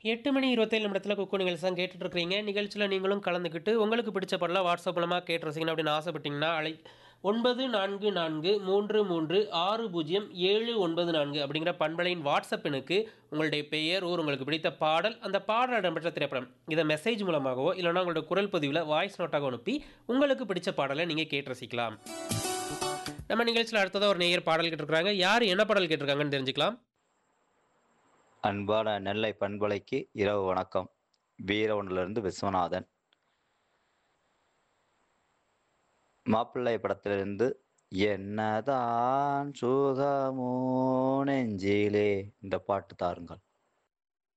எட்டு மணி இருபத்தேழு நிமிடத்தில் குக்கு நிகழ்ச்சி தான் கேட்டுட்டு இருக்கிறீங்க நிகழ்ச்சியில் நீங்களும் கலந்துக்கிட்டு உங்களுக்கு பிடிச்ச பாடலாம் வாட்ஸ்அப் மூலமாக கேட்டு ரசிக்கணும் அப்படின்னு ஆசைப்பட்டீங்கன்னா அழை ஒன்பது நான்கு நான்கு மூன்று மூன்று ஆறு பூஜ்ஜியம் ஏழு ஒன்பது நான்கு அப்படிங்கிற பண்பலையின் வாட்ஸ்அப் எண்ணுக்கு உங்களுடைய பெயர் ஊர் உங்களுக்கு பிடித்த பாடல் அந்த பாடல் இடம்பெற்ற திரைப்படம் இதை மெசேஜ் மூலமாகவோ இல்லைனா உங்களோட குரல் பதிவில் வாய்ஸ் நோட்டாக அனுப்பி உங்களுக்கு பிடிச்ச பாடலை நீங்கள் கேட்டு ரசிக்கலாம் நம்ம நிகழ்ச்சியில் அடுத்ததாக ஒரு நேயர் பாடல் கேட்டிருக்காங்க யார் என்ன பாடல் கேட்டிருக்காங்கன்னு தெரிஞ்சுக்கலாம் அன்பான நெல்லை பண்பலைக்கு இரவு வணக்கம் வீரவனிலிருந்து விஸ்வநாதன் மாப்பிள்ளை படத்திலிருந்து என்னதான் சுகமோ நெஞ்சிலே இந்த பாட்டு தாருங்கள்